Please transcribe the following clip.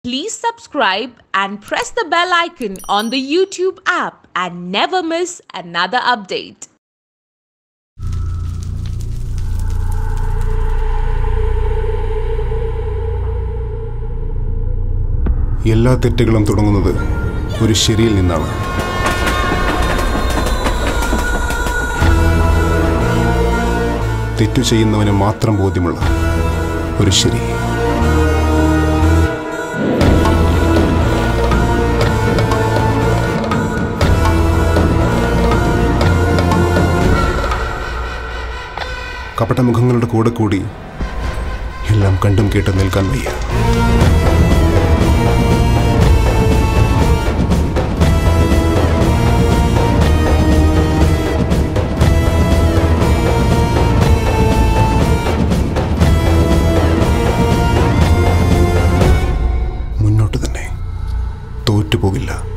Please subscribe and press the bell icon on the YouTube app and never miss another update. എല്ലാ തെറ്റുകളും തുടങ്ങുന്നത് ഒരു ശരിയിൽ നിന്നാണ് തെറ്റു ചെയ്യുന്നവന് മാത്രം ബോധ്യമുള്ള ഒരു ശരി കപടമുഖങ്ങളുടെ കൂടെ കൂടി എല്ലാം കണ്ടും കേട്ടും നിൽക്കാൻ വയ്യ മുന്നോട്ട് തന്നെ തോറ്റുപോകില്ല